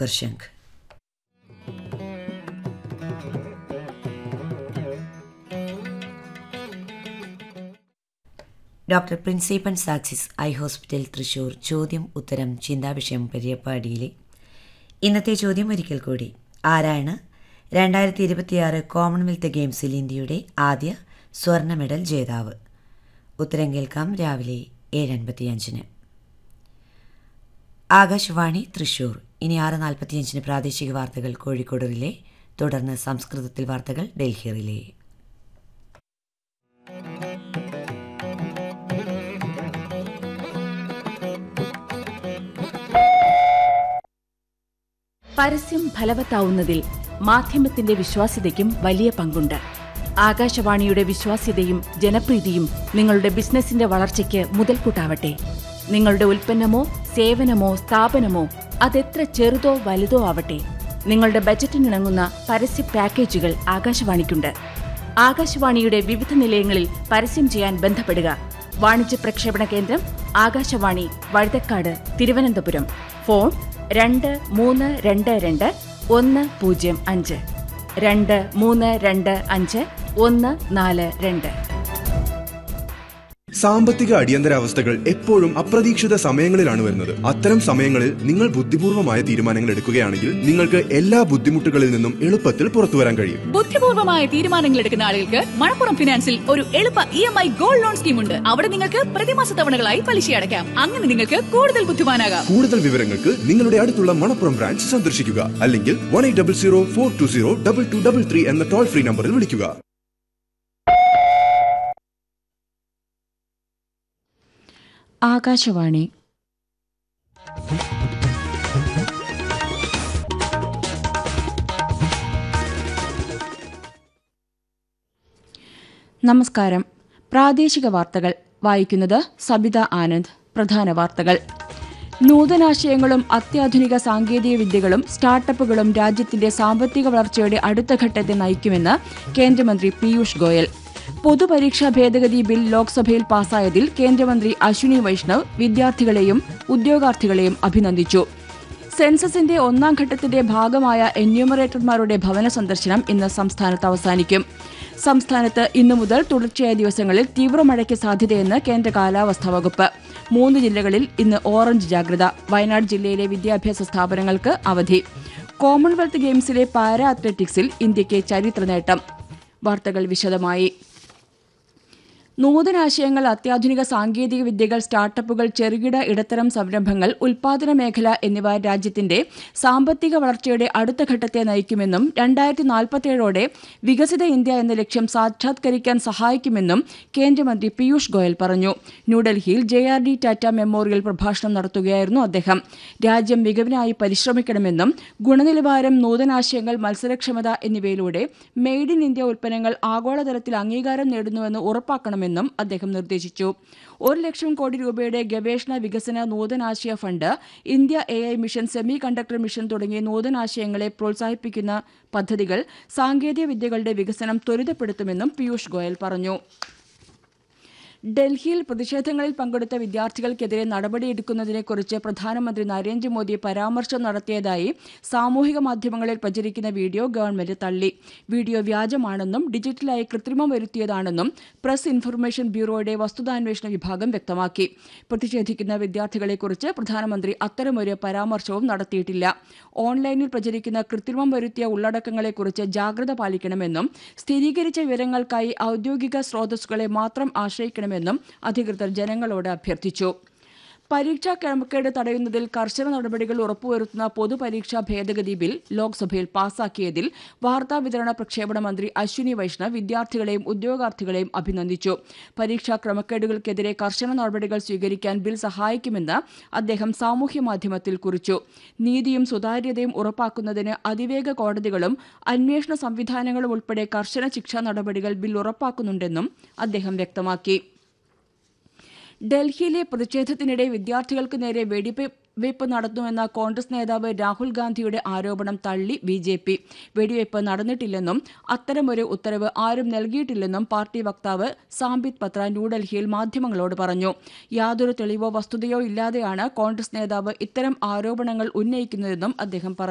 പോക്കർ ശംഖ് doctor principal സാക്സിസ് eye hospital Thrissur ചോദ്യം ഉത്തരം ചിന്താവിഷയം പരിപാടിയിലെ ഇന്നത്തെ ചോദ്യം ഒരിക്കൽ കൂടി ആരാണ് രണ്ടായിരത്തി ഇരുപത്തിയാറ് കോമൺവെൽത്ത് ഗെയിംസിൽ ഇന്ത്യയുടെ ആദ്യ സ്വർണ്ണ മെഡൽ ജേതാവ് ഉത്തരം കേൾക്കാം രാവിലെ ഏഴ് അൻപത്തിയഞ്ചിന് ആകാശവാണി തൃശൂർ ഇനി ആറ് നാൽപ്പത്തിയഞ്ചിന് പ്രാദേശിക വാർത്തകൾ കോഴിക്കോട് റിലേ തുടർന്ന് സംസ്കൃതത്തിൽ വാർത്തകൾ ഡൽഹി റിലേ പരസ്യം ഫലവത്താവുന്നതിൽ മാധ്യമത്തിന്റെ വിശ്വാസ്യതയ്ക്കും വലിയ പങ്കുണ്ട് ആകാശവാണിയുടെ വിശ്വാസ്യതയും ജനപ്രീതിയും നിങ്ങളുടെ ബിസിനസിന്റെ വളർച്ചയ്ക്ക് മുതൽക്കൂട്ടാവട്ടെ നിങ്ങളുടെ ഉൽപ്പന്നമോ സേവനമോ സ്ഥാപനമോ അതെത്ര ചെറുതോ വലുതോ ആവട്ടെ നിങ്ങളുടെ ബജറ്റിനിണങ്ങുന്ന പരസ്യ പാക്കേജുകൾ ആകാശവാണിക്കുണ്ട് ആകാശവാണിയുടെ വിവിധ നിലയങ്ങളിൽ പരസ്യം ചെയ്യാൻ ബന്ധപ്പെടുക വാണിജ്യ പ്രക്ഷേപണ കേന്ദ്രം ആകാശവാണി വഴുതക്കാട് തിരുവനന്തപുരം ഫോൺ രണ്ട് മൂന്ന് രണ്ട് രണ്ട് ഒന്ന് പൂജ്യം അഞ്ച് രണ്ട് മൂന്ന് രണ്ട് അഞ്ച് ഒന്ന് നാല് രണ്ട് സാമ്പത്തിക അടിയന്തരാവസ്ഥകൾ എപ്പോഴും അപ്രതീക്ഷിത സമയങ്ങളിലാണ് വരുന്നത് അത്തരം സമയങ്ങളിൽ നിങ്ങൾ ബുദ്ധിപൂർവമായ തീരുമാനങ്ങൾ എടുക്കുകയാണെങ്കിൽ നിങ്ങൾക്ക് എല്ലാ ബുദ്ധിമുട്ടുകളിൽ നിന്നും എളുപ്പത്തിൽ പുറത്തു വരാൻ കഴിയും ബുദ്ധിപൂർവമായ തീരുമാനങ്ങൾ എടുക്കുന്ന ആളുകൾക്ക് മണപ്പുറം ഫിനാൻസിൽ ഒരു എളുപ്പ E M I gold loan scheme ഉണ്ട് അവിടെ നിങ്ങൾക്ക് പ്രതിമാസ തവണകളായി പലിശ അടയ്ക്കാം അങ്ങനെ നിങ്ങൾക്ക് കൂടുതൽ ബുദ്ധിമാനാകാം കൂടുതൽ വിവരങ്ങൾക്ക് നിങ്ങളുടെ അടുത്തുള്ള മണപ്പുറം ബ്രാഞ്ച് സന്ദർശിക്കുക അല്ലെങ്കിൽ one eight double zero four two zero double two double three എന്ന ടോൾ ഫ്രീ നമ്പറിൽ വിളിക്കുക ആകാശവാണി നമസ്കാരം പ്രാദേശിക വാർത്തകൾ വായിക്കുന്നത് സബിത ആനന്ദ് പ്രധാന വാർത്തകൾ നൂതനാശയങ്ങളും അത്യാധുനിക സാങ്കേതിക വിദ്യകളും സ്റ്റാർട്ടപ്പുകളും രാജ്യത്തിന്റെ സാമ്പത്തിക വളർച്ചയുടെ അടുത്ത ഘട്ടത്തെ നയിക്കുമെന്ന് കേന്ദ്രമന്ത്രി പീയൂഷ് ഗോയൽ പൊതുപരീക്ഷാ ഭേദഗതി ബിൽ ലോക്സഭയിൽ പാസായതിൽ കേന്ദ്രമന്ത്രി അശ്വിനി വൈഷ്ണവ് വിദ്യാർത്ഥികളെയും ഉദ്യോഗാർത്ഥികളെയും അഭിനന്ദിച്ചു സെൻസസിന്റെ ഒന്നാം ഘട്ടത്തിന്റെ ഭാഗമായ എന്യൂമറേറ്റർമാരുടെ ഭവന സന്ദർശനം ഇന്ന് സംസ്ഥാനത്ത് അവസാനിക്കും സംസ്ഥാനത്ത് ഇന്നു മുതൽ തുടർച്ചയായ ദിവസങ്ങളിൽ തീവ്രമഴയ്ക്ക് സാധ്യതയെന്ന് കേന്ദ്ര കാലാവസ്ഥാ വകുപ്പ് മൂന്ന് ജില്ലകളിൽ ഇന്ന് ഓറഞ്ച് ജാഗ്രത വയനാട് ജില്ലയിലെ വിദ്യാഭ്യാസ സ്ഥാപനങ്ങൾക്ക് അവധി കോമൺവെൽത്ത് ഗെയിംസിലെ പാരാ അത്ലറ്റിക്സിൽ ഇന്ത്യയ്ക്ക് ചരിത്ര നേട്ടം വാർത്തകൾ വിശദമായി നൂതനാശയങ്ങൾ അത്യാധുനിക സാങ്കേതിക വിദ്യകൾ സ്റ്റാർട്ടപ്പുകൾ ചെറുകിട ഇടത്തരം സംരംഭങ്ങൾ ഉൽപാദന മേഖല എന്നിവ രാജ്യത്തിന്റെ സാമ്പത്തിക വളർച്ചയുടെ അടുത്ത ഘട്ടത്തെ നയിക്കുമെന്നും രണ്ടായിരത്തി നാൽപ്പത്തിയേഴോടെ വികസിത ഇന്ത്യ എന്ന ലക്ഷ്യം സാക്ഷാത്കരിക്കാൻ സഹായിക്കുമെന്നും കേന്ദ്രമന്ത്രി പീയൂഷ് ഗോയൽ പറഞ്ഞു ന്യൂഡൽഹിയിൽ J R D Tata memorial പ്രഭാഷണം നടത്തുകയായിരുന്നു അദ്ദേഹം രാജ്യം മികവിനായി പരിശ്രമിക്കണമെന്നും ഗുണനിലവാരം നൂതനാശയങ്ങൾ മത്സരക്ഷമത എന്നിവയിലൂടെ മെയ്ഡ് ഇൻ ഇന്ത്യ ഉൽപ്പന്നങ്ങൾ ആഗോളതലത്തിൽ അംഗീകാരം നേടുന്നുവെന്ന് ഉറപ്പാക്കണമെന്നും അദ്ദേഹം നിർദ്ദേശിച്ചു ഒരു ലക്ഷം കോടി രൂപയുടെ ഗവേഷണ വികസന നൂതനാശയ fund India A I mission semiconductor mission തുടങ്ങിയ നൂതനാശയങ്ങളെ പ്രോത്സാഹിപ്പിക്കുന്ന പദ്ധതികൾ സാങ്കേതിക വിദ്യകളുടെ വികസനം ത്വരിതപ്പെടുത്തുമെന്നും പീയൂഷ് ഗോയൽ പറഞ്ഞു ഡൽഹിയിൽ പ്രതിഷേധങ്ങളിൽ പങ്കെടുത്ത വിദ്യാർത്ഥികൾക്കെതിരെ നടപടിയെടുക്കുന്നതിനെക്കുറിച്ച് പ്രധാനമന്ത്രി നരേന്ദ്രമോദി പരാമർശം നടത്തിയതായി സാമൂഹിക മാധ്യമങ്ങളിൽ പ്രചരിക്കുന്ന വീഡിയോ ഗവൺമെന്റ് തള്ളി വീഡിയോ വ്യാജമാണെന്നും ഡിജിറ്റലായി കൃത്രിമം വരുത്തിയതാണെന്നും പ്രസ് ഇൻഫർമേഷൻ ബ്യൂറോയുടെ വസ്തുതാന്വേഷണ വിഭാഗം വ്യക്തമാക്കി പ്രതിഷേധിക്കുന്ന വിദ്യാർത്ഥികളെക്കുറിച്ച് പ്രധാനമന്ത്രി അത്തരമൊരു പരാമർശവും നടത്തിയിട്ടില്ല ഓൺലൈനിൽ പ്രചരിക്കുന്ന കൃത്രിമം വരുത്തിയ ഉള്ളടക്കങ്ങളെക്കുറിച്ച് ജാഗ്രത പാലിക്കണമെന്നും സ്ഥിരീകരിച്ച വിവരങ്ങൾക്കായി ഔദ്യോഗിക സ്രോതസ്സുകളെ മാത്രം ആശ്രയിക്കണമെന്നും അധികൃതർ ജനങ്ങളോട് അഭ്യർത്ഥിച്ചു പരീക്ഷാ ക്രമക്കേട് തടയുന്നതിൽ കർശന നടപടികൾ ഉറപ്പുവരുത്തുന്ന പൊതുപരീക്ഷാ ഭേദഗതി ബിൽ ലോക്സഭയിൽ പാസാക്കിയതിൽ വാർത്താവിതരണ പ്രക്ഷേപണ മന്ത്രി അശ്വിനി വൈഷ്ണവ് വിദ്യാർത്ഥികളെയും ഉദ്യോഗാർത്ഥികളെയും അഭിനന്ദിച്ചു പരീക്ഷാ ക്രമക്കേടുകൾക്കെതിരെ കർശന നടപടികൾ സ്വീകരിക്കാൻ ബിൽ സഹായിക്കുമെന്ന് അദ്ദേഹം സാമൂഹ്യമാധ്യമത്തിൽ കുറിച്ചു നീതിയും സുതാര്യതയും ഉറപ്പാക്കുന്നതിന് അതിവേഗ കോടതികളും അന്വേഷണ സംവിധാനങ്ങളും ഉൾപ്പെടെ കർശന ശിക്ഷാ നടപടികൾ ബിൽ ഉറപ്പാക്കുന്നുണ്ടെന്നും അദ്ദേഹം വ്യക്തമാക്കി ഡൽഹിയിലെ പ്രതിഷേധത്തിനിടെ വിദ്യാർത്ഥികൾക്ക് നേരെ വെടിവയ്പ് നടത്തുമെന്ന കോൺഗ്രസ് നേതാവ് രാഹുൽ ഗാന്ധിയുടെ ആരോപണം തള്ളി ബി ജെ പി വെടിവയ്പ് നടന്നിട്ടില്ലെന്നും അത്തരമൊരു ഉത്തരവ് ആരും നൽകിയിട്ടില്ലെന്നും പാർട്ടി വക്താവ് സാംബിത് പത്ര ന്യൂഡൽഹിയിൽ മാധ്യമങ്ങളോട് പറഞ്ഞു യാതൊരു തെളിവോ വസ്തുതയോ ഇല്ലാതെയാണ് കോൺഗ്രസ് നേതാവ് ഇത്തരം ആരോപണങ്ങൾ ഉന്നയിക്കുന്നതെന്നും അദ്ദേഹം പറഞ്ഞു